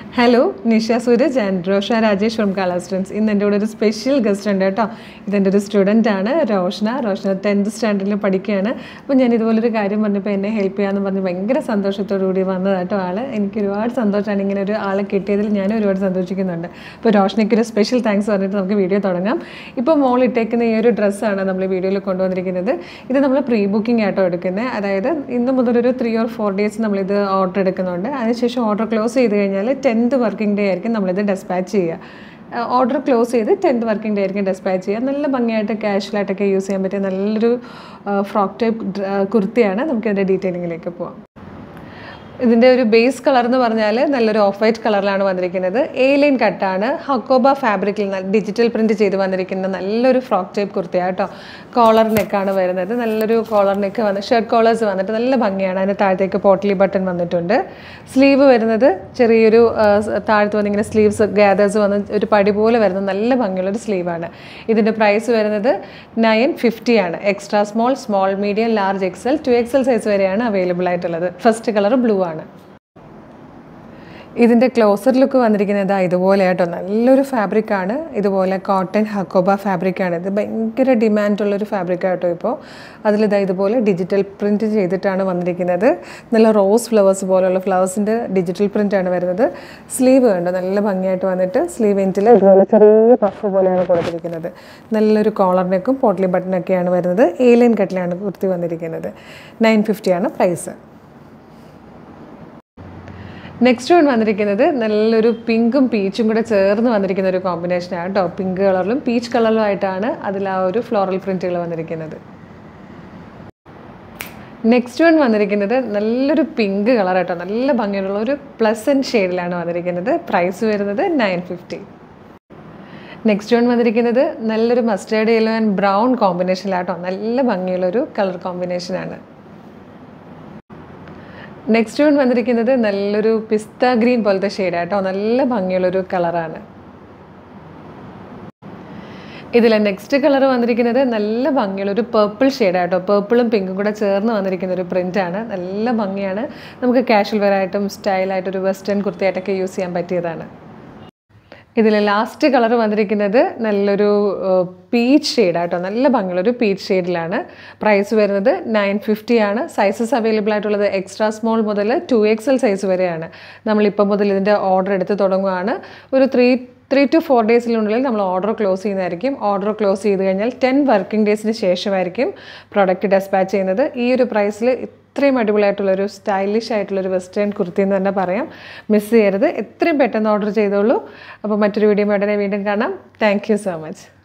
hello Nisha Sooraj and Rosha Rajesh from colour students ഇന്ന് എൻ്റെ കൂടെ ഒരു സ്പെഷ്യൽ ഗസ്റ്റ് ഉണ്ട് കേട്ടോ ഇതെൻ്റെ ഒരു സ്റ്റുഡൻ്റ് ആണ് റോഷന റോഷന ടെൻത്ത് സ്റ്റാൻഡേർഡിൽ പഠിക്കുകയാണ് അപ്പോൾ ഞാൻ ഇതുപോലൊരു കാര്യം പറഞ്ഞപ്പോൾ എന്നെ ഹെൽപ്പ് ചെയ്യാമെന്ന് പറഞ്ഞ് ഭയങ്കര സന്തോഷത്തോടു കൂടി വന്നത് കേട്ടോ ആള് എനിക്ക് ഒരുപാട് സന്തോഷമാണ് ഇങ്ങനെ ഒരു ആളെ കിട്ടിയതിൽ ഞാൻ ഒരുപാട് സന്തോഷിക്കുന്നുണ്ട് അപ്പോൾ റോഷനയ്ക്ക് ഒരു സ്പെഷ്യൽ താങ്ക്സ് പറഞ്ഞിട്ട് നമുക്ക് വീഡിയോ തുടങ്ങാം ഇപ്പോൾ മോൾ ഇട്ടേക്കുന്ന ഈ ഒരു ഡ്രസ്സാണ് നമ്മൾ ഈ വീഡിയോയിൽ കൊണ്ടുവന്നിരിക്കുന്നത് ഇത് നമ്മൾ പ്രീ ബുക്കിംഗ് ആയിട്ടോ എടുക്കുന്നത് അതായത് ഇന്ന് മുതൽ ഒരു ത്രീ ഓർ ഫോർ ഡേയ്സ് നമ്മളിത് ഓർഡർ എടുക്കുന്നുണ്ട് അതിനുശേഷം ഓർഡർ ക്ലോസ് ചെയ്ത് കഴിഞ്ഞാൽ ടെൻത്ത് വർക്കിംഗ് ഡേ ആയിരിക്കും നമ്മളിത് ഡെസ്പാച്ച് ചെയ്യുക ഓർഡർ ക്ലോസ് ചെയ്ത് ടെൻത്ത് വർക്കിംഗ് ഡേ ആയിരിക്കും ഡെസ്പാച്ച് ചെയ്യുക നല്ല ഭംഗിയായിട്ട് കാഷ്വലായിട്ടൊക്കെ യൂസ് ചെയ്യാൻ പറ്റിയ നല്ലൊരു ഫ്രോക്ക് ടൈപ്പ് കുർത്തിയാണ് നമുക്കതിൻ്റെ ഡീറ്റെയിലിങ്ങിലേക്ക് പോവാം ഇതിൻ്റെ ഒരു ബേസ് കളർ എന്ന് പറഞ്ഞാൽ നല്ലൊരു ഓഫ് വൈറ്റ് കളറിലാണ് വന്നിരിക്കുന്നത് എ ലൈൻ കട്ടാണ് ഹക്കോബ ഫാബ്രിക്കിൽ ഡിജിറ്റൽ പ്രിൻറ്റ് ചെയ്ത് വന്നിരിക്കുന്ന നല്ലൊരു ഫ്രോക്ക് ടൈപ്പ് കുർത്തിയാണ് കേട്ടോ കോളർ നെക്കാണ് വരുന്നത് നല്ലൊരു കോളർ നെക്ക് വന്ന് ഷർട്ട് കോളേഴ്സ് വന്നിട്ട് നല്ല ഭംഗിയാണ് അതിന് താഴത്തേക്ക് പോട്ട്ലി ബട്ടൺ വന്നിട്ടുണ്ട് സ്ലീവ് വരുന്നത് ചെറിയൊരു ആ, താഴത്ത് വന്നിങ്ങനെ സ്ലീവ്സ് ഗ്യാദേഴ്സ് വന്ന് ഒരു പടി പോലെ വരുന്ന നല്ല ഭംഗിയുള്ളൊരു സ്ലീവാണ് ഇതിൻ്റെ പ്രൈസ് വരുന്നത് നയൻ ഫിഫ്റ്റി ആണ് extra small small medium large XL two XL size വരെയാണ് അവൈലബിൾ ആയിട്ടുള്ളത് ഫസ്റ്റ് കളർ ബ്ലൂ ആണ് ഇതിൻ്റെ ക്ലോസർ ലുക്ക് വന്നിരിക്കുന്നത് ഇതാ ഇതുപോലെ കേട്ടോ നല്ലൊരു ഫാബ്രിക്കാണ് ഇതുപോലെ കോട്ടൺ ഹക്കോബ ഫാബ്രിക്കാണ് ഇത് ഭയങ്കര ഡിമാൻഡുള്ളൊരു ഫാബ്രിക് കേട്ടോ ഇപ്പോൾ അതിലിതാ ഇതുപോലെ ഡിജിറ്റൽ പ്രിൻറ്റ് ചെയ്തിട്ടാണ് വന്നിരിക്കുന്നത് നല്ല റോസ് ഫ്ലവേഴ്സ് പോലെയുള്ള ഫ്ലവേഴ്സിൻ്റെ ഡിജിറ്റൽ പ്രിൻ്റാണ് വരുന്നത് സ്ലീവ് കണ്ടോ നല്ല ഭംഗിയായിട്ട് വന്നിട്ട് സ്ലീവ് എൻറ്റിൽ ഇതുപോലെ ചെറിയ പഫ് പോലെയാണ് കൊടുത്തിരിക്കുന്നത് നല്ലൊരു കോളർ നെക്കും പോട്ട്ലി ബട്ടണൊക്കെയാണ് വരുന്നത് ഏലിയൻ കട്ടിലാണ് കുർത്തി വന്നിരിക്കുന്നത് നയൻ ഫിഫ്റ്റിയാണ് പ്രൈസ് നെക്സ്റ്റ് വൺ വന്നിരിക്കുന്നത് നല്ലൊരു പിങ്കും പീച്ചും കൂടെ ചേർന്ന് വന്നിരിക്കുന്ന ഒരു കോമ്പിനേഷനാണ് കേട്ടോ പിങ്ക് കളറിലും പീച്ച് കളറിലും ആയിട്ടാണ് അതിൽ ആ ഒരു ഫ്ലോറൽ പ്രിൻറ്റുകൾ വന്നിരിക്കുന്നത് നെക്സ്റ്റ് വൺ വന്നിരിക്കുന്നത് നല്ലൊരു പിങ്ക് കളർ കേട്ടോ നല്ല ഭംഗിയുള്ള ഒരു പ്ലസൻറ്റ് ഷെയ്ഡിലാണ് വന്നിരിക്കുന്നത് പ്രൈസ് വരുന്നത് നയൻ ഫിഫ്റ്റി നെക്സ്റ്റ് വൺ വന്നിരിക്കുന്നത് നല്ലൊരു മസ്റ്റേർഡ് യെല്ലോ ആൻഡ് ബ്രൗൺ കോമ്പിനേഷനിലാട്ടോ നല്ല ഭംഗിയുള്ളൊരു കളർ കോമ്പിനേഷനാണ് നെക്സ്റ്റ് വൺ വന്നിരിക്കുന്നത് നല്ലൊരു പിസ്ത ഗ്രീൻ പോലത്തെ ഷെയ്ഡ് ആട്ടോ നല്ല ഭംഗിയുള്ളൊരു കളറാണ് ഇതിലെ നെക്സ്റ്റ് കളർ വന്നിരിക്കുന്നത് നല്ല ഭംഗിയുള്ള ഒരു പേർപ്പിൾ ഷെയ്ഡാട്ടോ പേർപ്പിളും പിങ്കും കൂടെ ചേർന്ന് വന്നിരിക്കുന്ന ഒരു പ്രിൻ്റാണ് നല്ല ഭംഗിയാണ് നമുക്ക് കാഷ്വൽ വെയർ ആയിട്ടും സ്റ്റൈലായിട്ട് ഒരു വെസ്റ്റേൺ കുർത്തിയായിട്ടൊക്കെ യൂസ് ചെയ്യാൻ പറ്റിയതാണ് ഇതിൽ ലാസ്റ്റ് കളർ വന്നിരിക്കുന്നത് നല്ലൊരു പീച്ച് ഷെയ്ഡാട്ടോ നല്ല ഭംഗിയുള്ള ഒരു പീച്ച് ഷെയ്ഡിലാണ് പ്രൈസ് വരുന്നത് നയൻ ഫിഫ്റ്റി ആണ് സൈസസ് അവൈലബിൾ ആയിട്ടുള്ളത് എക്സ്ട്രാ സ്മോൾ മുതൽ ടു എക്സൽ സൈസ് വരെയാണ് നമ്മളിപ്പോൾ മുതൽ ഇതിൻ്റെ ഓർഡർ എടുത്ത് തുടങ്ങുകയാണ് ഒരു ത്രീ ത്രീ ടു ഫോർ ഡേയ്സിനുള്ളിൽ നമ്മൾ ഓർഡർ ക്ലോസ് ചെയ്യുന്നതായിരിക്കും ഓർഡർ ക്ലോസ് ചെയ്ത് കഴിഞ്ഞാൽ ടെൻ വർക്കിംഗ് ഡേയ്സിന് ശേഷമായിരിക്കും പ്രോഡക്റ്റ് ഡെസ്പാച്ച് ചെയ്യുന്നത് ഈ ഒരു പ്രൈസിൽ ഇത്രയും അടിപൊളിയായിട്ടുള്ളൊരു സ്റ്റൈലിഷ് ആയിട്ടുള്ളൊരു വെസ്റ്റേൺ കുർത്തി എന്ന് തന്നെ പറയാം മിസ് ചെയ്യരുത് എത്രയും പെട്ടെന്ന് ഓർഡർ ചെയ്തോളൂ അപ്പോൾ മറ്റൊരു വീഡിയോ ഉടനെ വീണ്ടും കാണാം താങ്ക് യു സോ മച്ച്